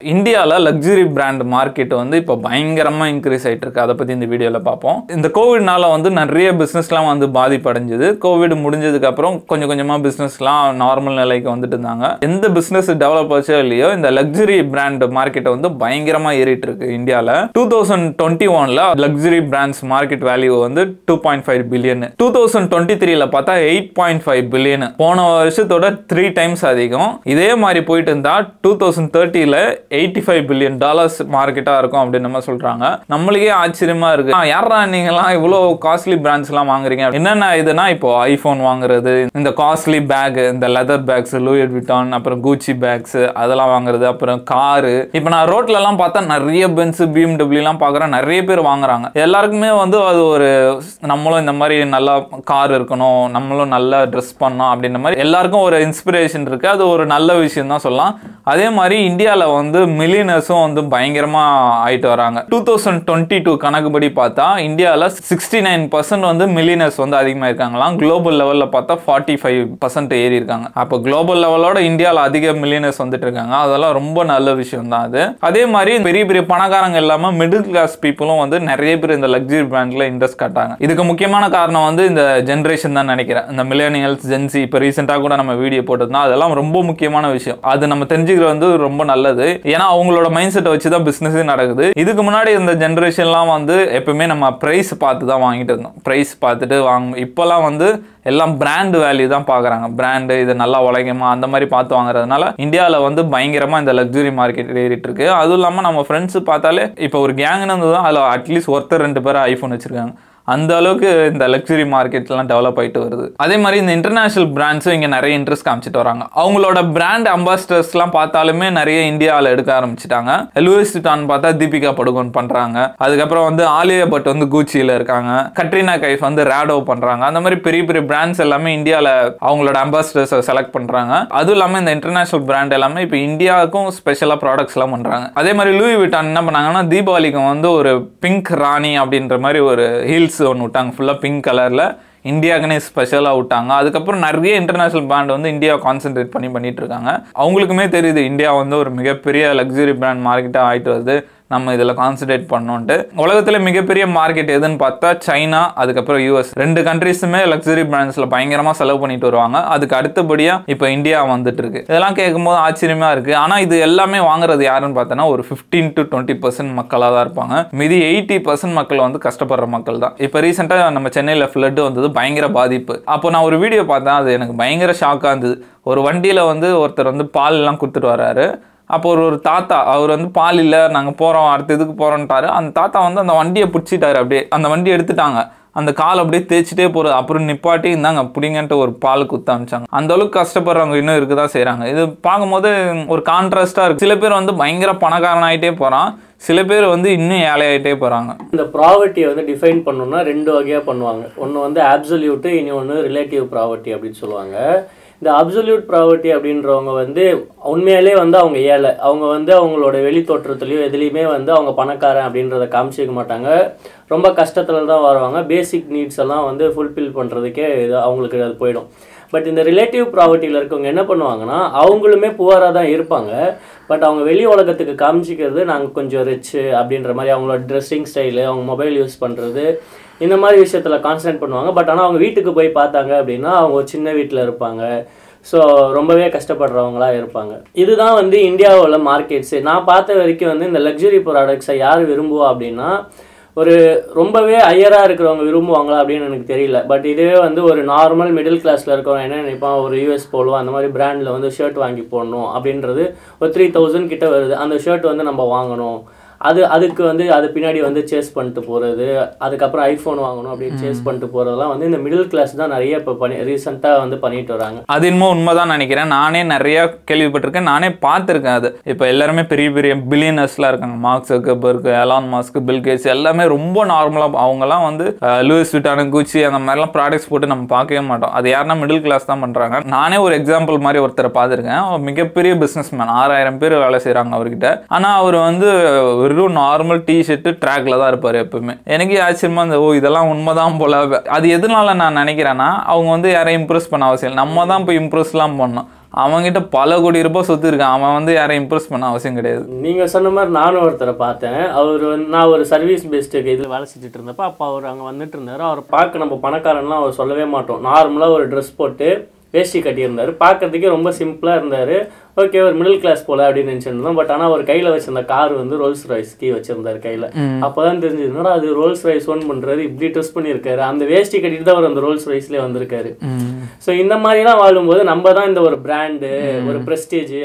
இந்தியாவில் luxury brand market வந்து இப்போ பயங்கரமாக இன்க்ரீஸ் ஆகிட்டு இருக்கு அதை பற்றி இந்த வீடியோவில் பார்ப்போம் இந்த கோவிட்னால வந்து நிறைய பிஸ்னஸ்லாம் வந்து பாதிப்படைஞ்சது கோவிட் முடிஞ்சதுக்கு அப்புறம் கொஞ்சம் கொஞ்சமாக பிஸ்னஸ்லாம் நார்மல் நிலைக்கு வந்துட்டு இருந்தாங்க எந்த பிஸ்னஸ் டெவலப் ஆச்சோ இல்லையோ இந்த லக்ஸுரி பிராண்ட் மார்க்கெட்டை வந்து பயங்கரமாக ஏறிட்டு இருக்கு இந்தியாவில் டூ தௌசண்ட் டுவெண்ட்டி ஒனில் லக்ஸுரி பிராண்ட்ஸ் மார்க்கெட் வேல்யூ வந்து two point five billion two thousand twenty த்ரீல பார்த்தா எயிட் பாயிண்ட் ஃபைவ் பில்லியன் போன வருஷத்தோட த்ரீ டைம்ஸ் அதிகம் இதே மாதிரி போயிட்டு இருந்தா டூ தௌசண்ட் தேர்ட்டியில் எயிட்டி ஃபைவ் பில்லியன் டாலர்ஸ் மார்க்கெட்டாக இருக்கும் அப்படின்னு நம்ம சொல்றாங்க நம்மளுக்கே ஆச்சரியமா இருக்கு ஆ, யாரா நீங்களாம் இவ்வளோ காஸ்ட்லி பிராண்ட்ஸ்லாம் வாங்குறீங்க என்னென்ன இதுனா இப்போ ஐஃபோன் வாங்குறது இந்த காஸ்ட்லி பேக் இந்த லெதர் பேக்ஸ் லூயட் விட்டான் அப்புறம் கூச்சி பேக்ஸ் அதெல்லாம் வாங்குறது அப்புறம் காரு இப்போ நான் ரோட்ல எல்லாம் பார்த்தா நிறைய பென்ஸ் பிஎம்டபிள்யூலாம் பார்க்குறேன் நிறைய பேர் வாங்குறாங்க எல்லாருக்குமே வந்து அது ஒரு நம்மளும் இந்த மாதிரி நல்லா கார் இருக்கணும் நம்மளும் நல்லா ட்ரெஸ் பண்ணோம் அப்படின்ற மாதிரி எல்லாருக்கும் ஒரு இன்ஸ்பிரேஷன் இருக்கு அது ஒரு நல்ல விஷயம் தான் சொல்லலாம் அதே மாதிரி இந்தியாவில் வந்து மில்லியனர்ஸும் வந்து பயங்கரமாக ஆயிட்டு வராங்க டூ தௌசண்ட் டுவெண்ட்டி டூ கணக்குப்படி பார்த்தா இந்தியாவில் சிக்ஸ்டி நைன் பர்சன்ட் வந்து மில்லியனர்ஸ் வந்து அதிகமாக இருக்காங்களாம் குளோபல் லெவலில் பார்த்தா ஃபார்ட்டி ஃபைவ் பர்சன்ட் ஏறி இருக்காங்க அப்போ குளோபல் லெவலோட இந்தியாவில் அதிக மில்லியனர்ஸ் வந்துட்டு இருக்காங்க அதெல்லாம் ரொம்ப நல்ல விஷயம் தான் அது அதே மாதிரி பெரிய பெரிய பணக்காரங்க இல்லாமல் மிடில் கிளாஸ் பீப்புளும் வந்து நிறைய பேர் இந்த லக்ஸரி பிராண்ட்ல இன்ட்ரெஸ்ட் காட்டாங்க இதுக்கு முக்கியமான காரணம் வந்து இந்த ஜென்ரேஷன் தான் நினைக்கிறேன் இந்த மில்லியனியல்ஸ் ஜென்சி இப்போ ரீசெண்டாக கூட நம்ம வீடியோ போட்டிருந்தோம் அதெல்லாம் ரொம்ப முக்கியமான விஷயம் அது நம்ம தெரிஞ்சுக்கிறது வந்து ரொம்ப நல்லது ஏன்னா அவங்களோட மைண்ட் செட்டை வச்சு தான் பிஸ்னஸே நடக்குது இதுக்கு முன்னாடி இந்த ஜென்ரேஷன்லாம் வந்து எப்பவுமே நம்ம ப்ரைஸ் பார்த்து தான் வாங்கிட்டு இருந்தோம் ப்ரைஸ் பார்த்துட்டு வாங்க இப்போல்லாம் வந்து எல்லாம் பிராண்ட் வேல்யூ தான் பார்க்குறாங்க பிராண்டு இது நல்லா உழைக்குமா அந்த மாதிரி பார்த்து வாங்குறதுனால இந்தியாவில் வந்து பயங்கரமாக இந்த லக்ஸுரி மார்க்கெட் ஏறிட்டு இருக்கு அதுவும் இல்லாமல் நம்ம ஃப்ரெண்ட்ஸ் பார்த்தாலே இப்போ ஒரு கேங்னு இருந்தது தான் அதில் அட்லீஸ்ட் ஒருத்தர் ரெண்டு பேர் ஐஃபோன் வச்சிருக்காங்க அந்த அளவுக்கு இந்த லக்ஸுரி மார்க்கெட்லாம் டெவலப் ஆயிட்டு வருது அதே மாதிரி இந்த இன்டர்நேஷனல் பிராண்ட்ஸும் இங்கே நிறைய இன்ட்ரெஸ்ட் காமிச்சிட்டு வராங்க அவங்களோட பிராண்ட் அம்பாசிடர்ஸ்லாம் பார்த்தாலுமே நிறைய இந்தியாவில் எடுக்க ஆரம்பிச்சிட்டாங்க லூயிஸ் டான் பார்த்தா தீபிகா படுகோன் பண்ணுறாங்க அதுக்கப்புறம் வந்து ஆலியா பட் வந்து கூச்சியில் இருக்காங்க கட்ரினா கைஃப் வந்து ரேடோ பண்ணுறாங்க அந்த மாதிரி பெரிய பெரிய பிராண்ட்ஸ் எல்லாமே இந்தியாவில் அவங்களோட அம்பாசிடர்ஸை செலக்ட் பண்ணுறாங்க அதுவும் இல்லாமல் இந்த இன்டர்நேஷனல் பிராண்ட் எல்லாமே இப்போ இந்தியாவுக்கும் ஸ்பெஷலாக ப்ராடக்ட்ஸ்லாம் பண்ணுறாங்க அதே மாதிரி லூயி விட்டான் என்ன பண்ணாங்கன்னா தீபாவளிக்கு வந்து ஒரு பிங்க் ராணி அப்படின்ற மாதிரி ஒரு ஹீல்ஸ் ஒன்று விட்டாங்க ஃபுல்லாக பிங்க் கலரில் இந்தியாவுக்குனே ஸ்பெஷலாக விட்டாங்க அதுக்கப்புறம் நிறைய இன்டர்நேஷனல் பிராண்ட் வந்து இந்தியாவை கான்சென்ட்ரேட் பண்ணி பண்ணிட்டு இருக்காங்க அவங்களுக்குமே தெரியுது இந்தியா வந்து ஒரு மிகப்பெரிய லக்ஸுரி பிராண்ட் மார்க்கெட்டாக ஆயிட்டு வருது நம்ம இதில் கான்சென்ட்ரேட் பண்ணோன்ட்டு உலகத்தில் மிகப்பெரிய மார்க்கெட் எதுன்னு பார்த்தா சைனா அதுக்கப்புறம் யூஎஸ் ரெண்டு கண்ட்ரீஸுமே லக்ஸரி பிராண்ட்ஸில் பயங்கரமாக செலவு பண்ணிட்டு வருவாங்க அதுக்கு அடுத்தபடியாக இப்போ இந்தியா வந்துட்டு இருக்கு இதெல்லாம் கேட்கும்போது ஆச்சரியமா இருக்கு ஆனால் இது எல்லாமே வாங்குறது யாருன்னு பார்த்தோன்னா ஒரு ஃபிஃப்டீன் டு டுவெண்ட்டி பர்சன்ட் மக்களாக தான் இருப்பாங்க மீதி எயிட்டி பர்சன்ட் மக்கள் வந்து கஷ்டப்படுற மக்கள் தான் இப்போ ரீசெண்டாக நம்ம சென்னையில் ஃப்ளட் வந்தது பயங்கர பாதிப்பு அப்போ நான் ஒரு வீடியோ பார்த்தேன் அது எனக்கு பயங்கர ஷாக்காக இருந்தது ஒரு வண்டியில் வந்து ஒருத்தர் வந்து பால் எல்லாம் கொடுத்துட்டு வராரு அப்போ ஒரு ஒரு தாத்தா அவர் வந்து பால் இல்லை நாங்கள் போகிறோம் அடுத்த இதுக்கு போகிறோன்ட்டாரு அந்த தாத்தா வந்து அந்த வண்டியை பிடிச்சிட்டாரு அப்படியே அந்த வண்டி எடுத்துட்டாங்க அந்த கால் அப்படியே தேய்ச்சிட்டே போகிறது அப்புறம் நிப்பாட்டி இருந்தாங்க அப்படிங்கன்ட்டு ஒரு பால் குத்த அமிச்சாங்க அந்த அளவுக்கு கஷ்டப்படுறவங்க இன்னும் இருக்க தான் செய்கிறாங்க இது பார்க்கும்போது ஒரு கான்ட்ராஸ்டாக இருக்குது சில பேர் வந்து பயங்கர பணக்காரன் ஆகிட்டே போகிறான் சில பேர் வந்து இன்னும் ஏழையாயிட்டே போகிறாங்க இந்த ப்ராவர்ட்டியை வந்து டிஃபைன் பண்ணணும்னா ரெண்டு வகையாக பண்ணுவாங்க ஒன்று வந்து ஆப்சல்யூட்டு இனி ஒன்று ரிலேட்டிவ் ப்ராவர்ட்டி அப்படின்னு சொல்லுவாங்க இந்த அப்சல்யூட் ப்ராவர்ட்டி அப்படின்றவங்க வந்து உண்மையாலே வந்து அவங்க ஏழை அவங்க வந்து அவங்களோட வெளி தோற்றத்துலையோ எதுலேயுமே வந்து அவங்க பணக்காரன் அப்படின்றத காமிச்சிக்க மாட்டாங்க ரொம்ப கஷ்டத்தில் தான் வருவாங்க பேசிக் நீட்ஸ் எல்லாம் வந்து ஃபுல்ஃபில் பண்ணுறதுக்கே இது அவங்களுக்கு அது போயிடும் பட் இந்த ரிலேட்டிவ் ப்ராவர்ட்டியில் இருக்கவங்க என்ன பண்ணுவாங்கன்னா அவங்களுமே புவராக தான் இருப்பாங்க பட் அவங்க வெளி உலகத்துக்கு காமிச்சிக்கிறது நாங்கள் கொஞ்சம் ரிச்சு அப்படின்ற மாதிரி அவங்களோட ட்ரெஸ்ஸிங் ஸ்டைலு அவங்க மொபைல் யூஸ் பண்ணுறது இந்த மாதிரி விஷயத்தில் கான்சன்ட்ரேட் பண்ணுவாங்க பட் ஆனால் அவங்க வீட்டுக்கு போய் பார்த்தாங்க அப்படின்னா அவங்க ஒரு சின்ன வீட்டில் இருப்பாங்க ஸோ ரொம்பவே கஷ்டப்படுறவங்களா இருப்பாங்க இதுதான் வந்து இந்தியாவில் மார்க்கெட்ஸு நான் பார்த்த வரைக்கும் வந்து இந்த லக்ஸுரி ப்ராடக்ட்ஸை யார் விரும்புவா அப்படின்னா ஒரு ரொம்பவே ஹையராக இருக்கிறவங்க விரும்புவாங்களா அப்படின்னு எனக்கு தெரியல பட் இதுவே வந்து ஒரு நார்மல் மிடில் கிளாஸில் இருக்கிறவங்க என்ன நினைப்பான் ஒரு யூஎஸ் போலோ அந்த மாதிரி பிராண்டில் வந்து ஷர்ட் வாங்கி போடணும் அப்படின்றது ஒரு த்ரீ தௌசண்ட் கிட்ட வருது அந்த ஷர்ட் வந்து நம்ம வாங்கணும் அது அதுக்கு வந்து அது பின்னாடி வந்து சேஸ் பண்ணிட்டு போகிறது அதுக்கப்புறம் ஐஃபோன் வாங்கணும் அப்படின்னு சேஸ் பண்ணிட்டு போகிறதெல்லாம் வந்து இந்த மிடில் கிளாஸ் தான் நிறைய இப்போ பண்ணி ரீசெண்டாக வந்து பண்ணிட்டு வராங்க அது இன்னும் உண்மைதான் நினைக்கிறேன் நானே நிறைய கேள்விப்பட்டிருக்கேன் நானே பார்த்துருக்கேன் அது இப்போ எல்லாருமே பெரிய பெரிய பில்லியனர்ஸ்லாம் இருக்காங்க Mark Zuckerberg Elon Musk Bill Gates எல்லாமே ரொம்ப நார்மலாக அவங்கலாம் வந்து லூயிஸ் விட்டானு குச்சி அந்த மாதிரிலாம் ப்ராடக்ட்ஸ் போட்டு நம்ம பார்க்கவே மாட்டோம் அது யாருன்னா மிடில் கிளாஸ் தான் பண்ணுறாங்க நானே ஒரு எக்ஸாம்பிள் மாதிரி ஒருத்தரை பார்த்துருக்கேன் அவர் மிகப்பெரிய பிஸ்னஸ் மேன் ஆறாயிரம் பேர் வேலை செய்கிறாங்க அவர்கிட்ட ஆனால் அவர் வந்து வெறும் நார்மல் டிஷர்ட்டு ட்ராக்ல தான் இருப்பார் எப்பவுமே எனக்கு ஆச்சரியமா இருந்தது ஓ இதெல்லாம் உண்மைதான் போல அது எதனால நான் நினைக்கிறேன்னா அவங்க வந்து யாரையும் இம்ப்ரெஸ் பண்ண அவசியம் இல்லை நம்ம தான் போய் இம்ப்ரெஸ்லாம் பண்ணோம் அவன்கிட்ட பல கோடி ரூபாய் சொத்து இருக்கான் அவன் வந்து யாரையும் இம்ப்ரெஸ் பண்ண அவசியம் கிடையாது நீங்கள் சொன்ன மாதிரி நானும் ஒருத்தரை பார்த்தேன் அவர் வந்து நான் ஒரு சர்வீஸ் பெஸ்ட்டுக்கு இதில் வேலை செஞ்சுட்டு இருந்தப்ப அப்போ அவர் அங்கே வந்துட்டு இருந்தார் அவர் பார்க்க நம்ம பணக்காரன்லாம் அவர் சொல்லவே மாட்டோம் நார்மலாக ஒரு ட்ரெஸ் போட்டு வேஷ்டி கட்டியிருந்தார் பார்க்கறதுக்கே ரொம்ப சிம்பிளாக இருந்தார் ஓகே ஒரு மிடில் கிளாஸ் போல அப்படின்னு நினச்சிருந்தோம் பட் ஆனால் அவர் கையில் வச்சிருந்த கார் வந்து ரோல்ஸ் ராய்ஸ் கீ வச்சிருந்தார் கையில் அப்போ தான் தெரிஞ்சது என்னடா அது ரோல்ஸ் ராய்ஸ் ஓன் பண்ணுறாரு இப்படி ட்ரெஸ் பண்ணியிருக்காரு அந்த வேஷ்டி கட்டிட்டு தான் அவர் அந்த ரோல்ஸ் ராய்ஸ்லேயே வந்திருக்காரு ஸோ இந்த மாதிரிலாம் வாழும்போது நம்ம தான் இந்த ஒரு பிராண்டு ஒரு ப்ரெஸ்டீஜ்